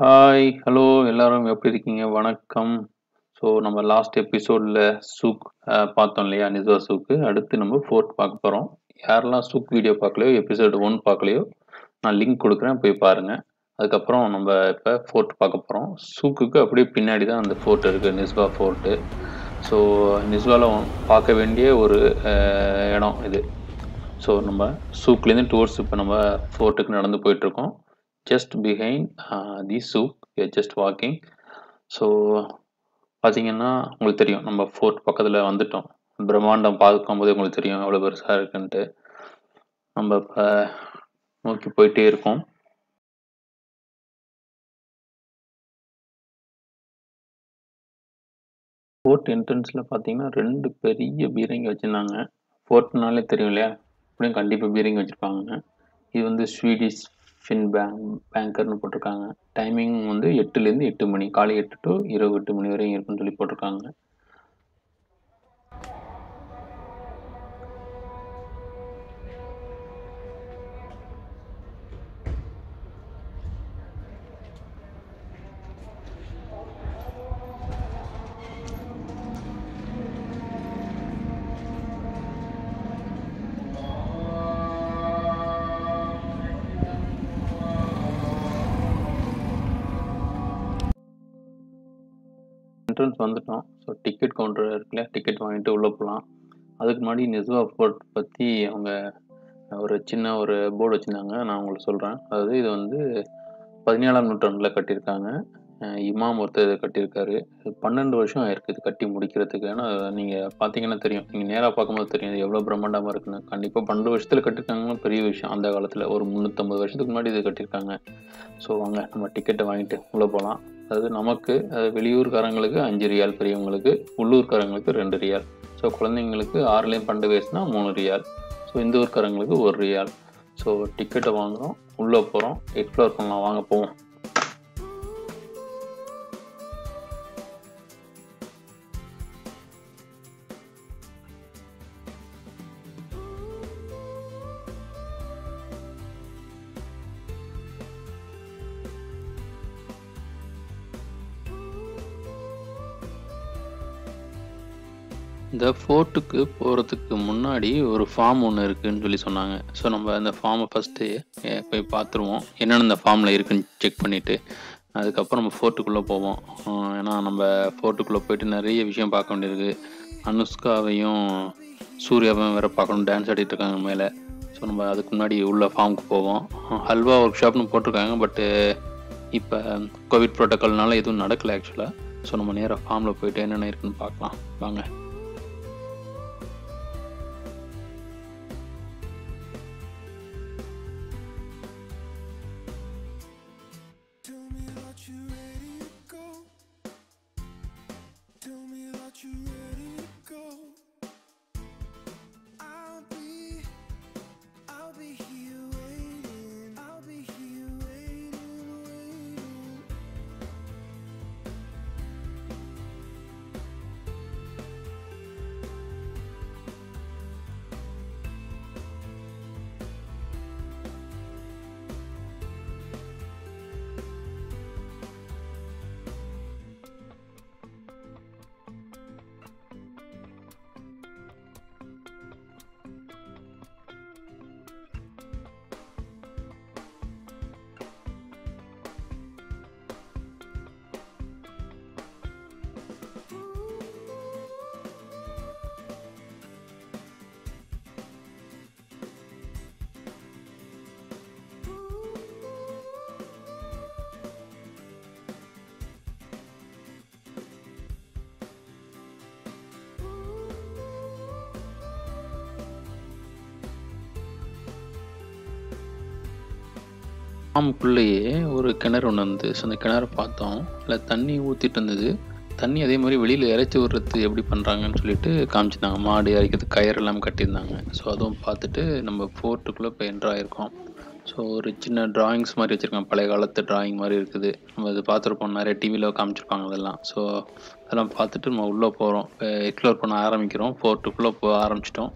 Hi, hello எல்லாரும் எப்படி இருக்கீங்க? வணக்கம். ஸோ நம்ம லாஸ்ட் எபிசோட்ல சூக் அ பார்த்தோம் இல்லையா? நிஸ்வா சூக்கு. அடுத்து நம்ம ஃபோர்த் பார்க்க போறோம். யாரெல்லாம் சூக் வீடியோ பார்க்கலையோ, எபிசோட் 1 பார்க்கலையோ, நான் லிங்க் குடுக்குறேன் போய் பாருங்க. அதுக்கப்புறம் நம்ம இப்ப ஃபோர்ட் பார்க்க போறோம். சூக்குக்கு அப்படியே பின்னாடி தான் அந்த ஃபோர்ட் இருக்கு. நிஸ்வா ஃபோர்ட்டு. ஸோ நிஸ்வால பார்க்க வேண்டிய ஒரு அ இடம் இது. ஸோ நம்ம சூக்லேருந்து டுவர்ட்ஸ் இப்போ நம்ம ஃபோர்ட்டுக்கு நடந்து போயிட்டுருக்கோம். Just behind a the souk. We are just walking. So பார்த்தீங்கன்னா, உங்களுக்கு தெரியும் நம்ம ஃபோர்ட் பக்கத்துல வந்துட்டோம். பிரம்மாண்டம் பார்க்கும்போதே உங்களுக்கு தெரியும் எவ்வளோ பெருசா இருக்குன்ட்டு. நம்ம இப்ப நோக்கி போயிட்டே இருக்கோம். ஃபோர்ட் என்ட்ரன்ஸ்ல பார்த்தீங்கன்னா, 2 பெரிய பீரங்கி வச்சிருந்தாங்க. ஃபோர்ட்னாலே தெரியும் இல்லையா? எப்படியும் கண்டிப்பா பீரங்கி வச்சிருப்பாங்க. இது வந்து ஸ்வீடிஷ் ஃபின் பேங்க் பேங்கர்ன்னு போட்டிருக்காங்க. டைமிங் வந்து 8லேருந்து 8 மணி. காலை 8 டூ இரவு 8 மணி வரையும் இருக்குன்னு சொல்லி போட்டிருக்காங்க. என்ட்ரன்ஸ் வந்துட்டோம். ஸோ டிக்கெட் கவுண்டர் இருக்குல்ல, டிக்கெட் வாங்கிட்டு உள்ள போலாம். அதுக்கு முன்னாடி நிஸ்வா ஃபோர்ட் பத்தி அவங்க ஒரு சின்ன ஒரு போர்டு வச்சிருந்தாங்க. நான் உங்களுக்கு சொல்றேன். அதாவது இது வந்து 17ஆம் நூற்றாண்டுல கட்டியிருக்காங்க. அ இமாம் ஒருத்தர் இத கட்டியிருக்காரு. 12 வருஷம் ஆயிருக்கு இது கட்டி முடிக்கிறதுக்கு. ஏன்னா நீங்க பார்த்தீங்கன்னா தெரியும். நீங்க நேரா பார்க்கும்போது தெரியும். இது எவ்வளோ பிரம்மாண்டமா இருக்குன்னு. கண்டிப்பா 12 வருஷத்துல கட்டியிருக்காங்கன்னா பெரிய விஷயம். அந்த காலத்துல ஒரு 350 வருஷத்துக்கு முன்னாடி இத கட்டியிருக்காங்க. ஸோ வாங்க நம்ம டிக்கெட்ட வாங்கிட்டு உள்ள போலாம். அதாவது நமக்கு அ வெளியூர்காரங்களுக்கு 5 ரியால் பெரியவங்களுக்கு, உள்ளூர்காரங்களுக்கு 2 ரியால். ஸோ குழந்தைங்களுக்கு 6லேருந்து 12 வயசுனா 3 ரியால். ஸோ இந்த ஊர்க்காரங்களுக்கு 1 ரியால். ஸோ டிக்கெட்ட வாங்குறோம். உள்ள போறோம். எக்ஸ்ப்ளோர் பண்ணலாம். வாங்க போவோம். இந்த ஃபோர்ட்டுக்கு போறதுக்கு முன்னாடி ஒரு ஃபார்ம் ஒண்ணு இருக்குன்னு சொல்லி சொன்னாங்க. ஸோ நம்ம அந்த ஃபார்ம ஃபர்ஸ்ட்டு எ போய் பார்த்துருவோம். என்னென்ன இந்த ஃபார்ம்ல இருக்குன்னு செக் பண்ணிட்டு, அதுக்கப்புறம் நம்ம ஃபோர்ட்டுக்குள்ள போவோம். அ ஏன்னா நம்ம ஃபோர்ட்டுக்குள்ள போயிட்டு நெறைய விஷயம் பார்க்க வேண்டியிருக்கு. அனுஷ்காவையும், சூர்யாவையும் வேற பார்க்கணும். டான்ஸ் ஆடிட்டு இருக்காங்க மேல. ஸோ நம்ம அதுக்கு முன்னாடி உள்ள ஃபார்முக்கு போவோம். ஹல்வா ஒர்க் ஷாப்னு போட்டிருக்காங்க. பட்டு இப்ப கோவிட் புரோட்டோகால்னால எதுவும் நடக்கல ஆக்சுவலா. ஸோ நம்ம நேரா ஃபார்ம்ல போயிட்டு என்னென்ன இருக்குன்னு பார்க்கலாம். வாங்க. Tell me that you ready to go. Tell me that you ready to go. I'll be, I'll be here waiting. I'll be here waiting, waiting. ஃபார்முக்குள்ளேயே ஒரு கிணறு ஒண்ணு இருந்தது. ஸோ அந்த கிணற பார்த்தோம். அதில தண்ணி ஊத்திட்டு இருந்தது. தண்ணி அதே மாரி வெளியில இறைச்சி விடுறது எப்படி பண்றாங்கன்னு சொல்லிட்டு காமிச்சிருந்தாங்க. மாடு இறைக்கிறதுக்கு கயிறு எல்லாம் கட்டியிருந்தாங்க. ஸோ அதுவும் பார்த்துட்டு நம்ம ஃபோர்ட்டுக்குள்ள இப்ப என்டர் ஆயிருக்கோம். ஸோ ஒரு சின்ன டிராயிங்ஸ் மாரி வச்சிருக்காங்க. பழைய காலத்து டிராயிங் மாரி இருக்குது. நம்ம இது பார்த்துருப்போம். நெறைய டிவில காமிச்சிருப்பாங்க அதெல்லாம். ஸோ அதெல்லாம் பார்த்துட்டு நம்ம உள்ள போறோம். இப்ப எக்ஸ்ப்ளோர் பண்ண ஆரம்பிக்கிறோம். ஃபோர்ட்டுக்குள்ள போக ஆரம்பிச்சுட்டோம்.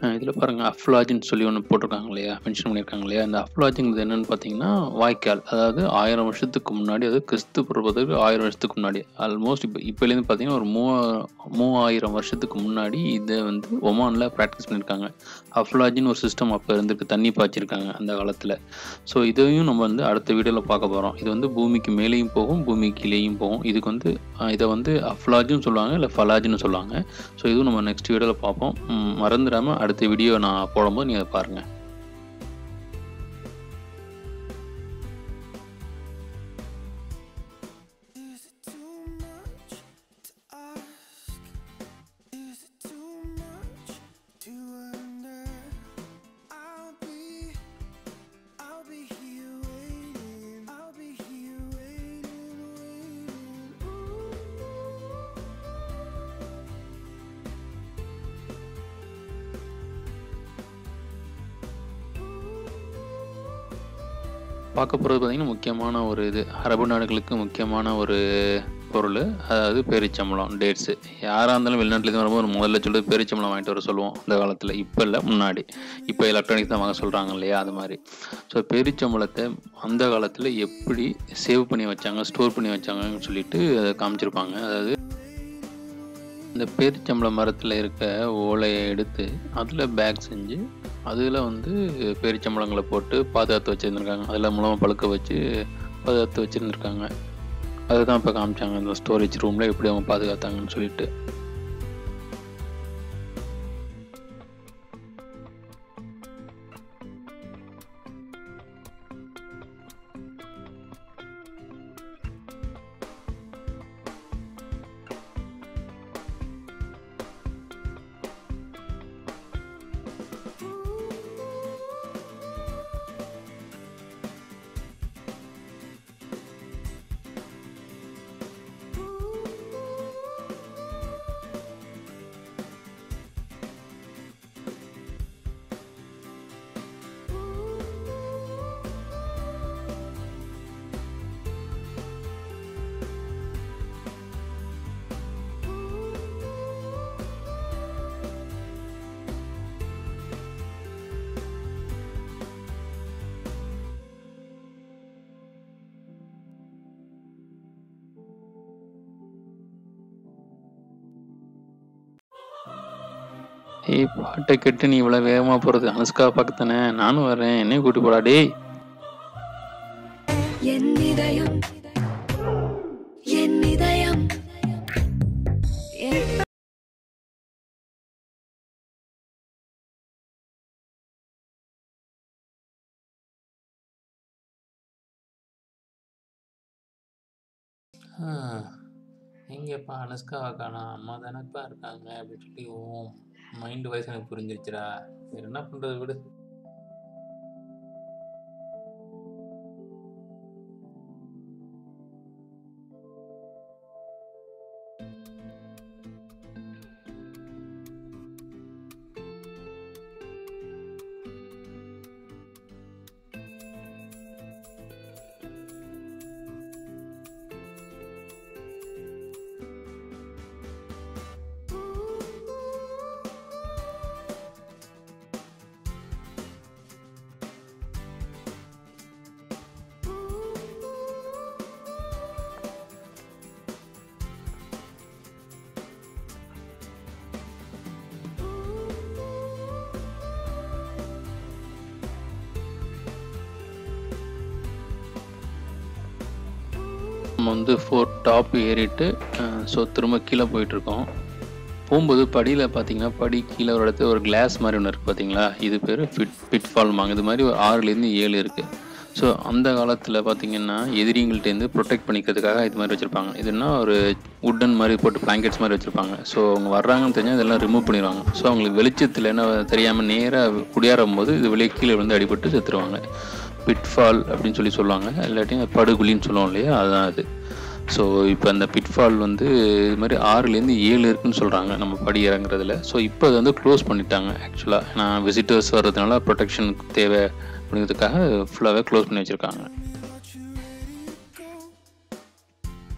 இதில் பாருங்கள் அஃப்லாஜின்னு சொல்லி ஒன்று போட்டிருக்காங்க இல்லையா மென்ஷன் பண்ணியிருக்காங்க இல்லையா இந்த அஃப்லாஜிங்கிறது என்னென்னு பார்த்தீங்கன்னா வாய்க்கால் அதாவது ஆயிரம் வருஷத்துக்கு முன்னாடி அதாவது கிறிஸ்து பிறப்பதற்கு ஆயிரம் வருஷத்துக்கு முன்னாடி ஆல்மோஸ்ட் இப்போ இப்போலேருந்து பார்த்தீங்கன்னா ஒரு மூ மூவாயிரம் வருஷத்துக்கு முன்னாடி இதை வந்து ஒமானில் ப்ராக்டிஸ் பண்ணியிருக்காங்க அஃப்லாஜின்னு ஒரு சிஸ்டம் அப்போ இருந்திருக்கு தண்ணி பாய்ச்சிருக்காங்க அந்த காலத்தில் ஸோ இதையும் நம்ம வந்து அடுத்த வீடியோவில் பார்க்க போகிறோம் இது வந்து பூமிக்கு மேலேயும் போகும் பூமிக்கு கீழேயும் போகும் இதுக்கு வந்து அஹ், இதை வந்து அஃப்லாஜுன்னு சொல்லுவாங்க இல்லை ஃபலாஜுன்னு சொல்லுவாங்க ஸோ இதுவும் நம்ம நெக்ஸ்ட் வீடியோவில் பார்ப்போம் ம், மறந்துடாம அடுத்த வீடியோ நான் போடும்போது நீங்கள் அதை பாருங்கள் Is it too much to ask? Is it too much to wonder? I'll be, I'll be here waiting. I'll be here waiting, waiting. பார்க்க போகிறது பார்த்தீங்கன்னா முக்கியமான ஒரு இது அரபு நாடுகளுக்கு முக்கியமான ஒரு பொருள் அதாவது பேரிச்சம்பளம் டேட்ஸு யாராக இருந்தாலும் வெளிநாட்டிலேருந்து வரும்போது முதல்ல சொல்லிட்டு பேரிச்சம்பளம் வாங்கிட்டு வர சொல்லுவோம் அந்த காலத்தில் இப்போ இல்லை முன்னாடி இப்போ எலக்ட்ரானிக்ஸ் தான் வாங்க சொல்கிறாங்க இல்லையா அது மாதிரி ஸோ பேரிச்சம்பளத்தை அந்த காலத்தில் எப்படி சேவ் பண்ணி வச்சாங்க ஸ்டோர் பண்ணி வச்சாங்கன்னு சொல்லிட்டு அதை காமிச்சிருப்பாங்க அதாவது இந்த பேரிச்சம்பள மரத்தில் இருக்க ஓலையை எடுத்து அதில் பேக் செஞ்சு அதில் வந்து பேரிச்சம்பளங்களை போட்டு பாதுகாத்து வச்சுருந்துருக்காங்க அதில் மூலமாக பழுக்க வச்சு பாதுகாத்து வச்சுருந்துருக்காங்க அதுதான் இப்போ காமிச்சாங்க இந்த ஸ்டோரேஜ் ரூமில் எப்படி அவங்க பாதுகாத்தாங்கன்னு சொல்லிட்டு ஏய் பாட்டை கேட்டு நீ இவ்வளோ வேகமாக போகிறது அனுஷ்கா பார்க்கத்தானே நானும் வரேன் என்னையும் கூட்டி போடா டேய் என் இதயம் என் இதயம் என் எங்கேப்பா அனுஷ்காவை காணோம் அம்மா தானேப்பா இருக்காங்க அப்படின்னு சொல்லி ஓ மைண்டு வயசு எனக்கு புரிஞ்சிருச்சுடா வேறு என்ன பண்ணுறது விடு நம்ம வந்து ஃபோர் டாப் ஏறிட்டு ஸோ திரும்ப கீழே போயிட்டுருக்கோம் போகும்போது படியில் பார்த்தீங்கன்னா படி கீழே ஒரு இடத்துல ஒரு கிளாஸ் மாதிரி ஒன்று இருக்குது பார்த்தீங்களா இது பேர் ஃபிட் ஃபிட்ஃபால்மாங்க இது மாதிரி ஒரு ஆறுலேருந்து ஏழு இருக்குது ஸோ அந்த காலத்தில் பார்த்தீங்கன்னா எதிரிங்கள்ட்டேருந்து ப்ரொடெக்ட் பண்ணிக்கிறதுக்காக இது மாதிரி வச்சுருப்பாங்க இதுனா ஒரு உட்டன் மாதிரி போட்டு பிளாங்கெட்ஸ் மாதிரி வச்சுருப்பாங்க ஸோ அவங்க வர்றாங்கன்னு தெரிஞ்சால் இதெல்லாம் ரிமூவ் பண்ணிடுவாங்க ஸோ அவங்களுக்கு வெளிச்சத்தில் என்ன தெரியாமல் நேராக குடியாறும் போது இது வெளியே கீழே விழுந்து அடிபட்டு செத்துருவாங்க பிட்ஃபால் அப்படின்னு சொல்லி சொல்லுவாங்க இல்லாட்டியும் படுகுழின்னு சொல்லுவோம் இல்லையா அதுதான் அது ஸோ இப்போ அந்த பிட்ஃபால் வந்து இது மாதிரி ஆறுலேருந்து ஏழு இருக்குன்னு சொல்கிறாங்க நம்ம படி இறங்குறதுல ஸோ இப்போ அதை வந்து க்ளோஸ் பண்ணிட்டாங்க ஆக்சுவலாக நான் விசிட்டர்ஸ் வர்றதுனால ப்ரொடெக்ஷன் தேவை அப்படிங்கிறதுக்காக ஃபுல்லாகவே க்ளோஸ் பண்ணி வச்சுருக்காங்க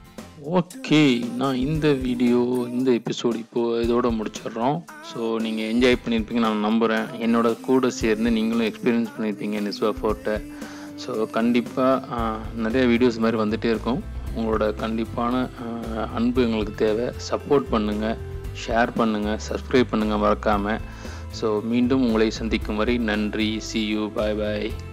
ஓகே நான் இந்த வீடியோ இந்த எபிசோடு இப்போது இதோட முடிச்சிடுறோம் ஸோ நீங்கள் என்ஜாய் பண்ணியிருப்பீங்க நான் நம்புகிறேன் என்னோட கூட சேர்ந்து நீங்களும் எக்ஸ்பீரியன்ஸ் பண்ணியிருப்பீங்க நிஸ்வா ஃபோர்ட்டை ஸோ கண்டிப்பாக நிறைய வீடியோஸ் மாதிரி வந்துகிட்டே இருக்கும் உங்களோட கண்டிப்பான ஆஹ், அன்பு எங்களுக்கு தேவை சப்போர்ட் பண்ணுங்கள் ஷேர் பண்ணுங்கள் சப்ஸ்கிரைப் பண்ணுங்கள் மறக்காமல் ஸோ மீண்டும் உங்களை சந்திக்கும் வரை நன்றி சி யூ பாய் பாய்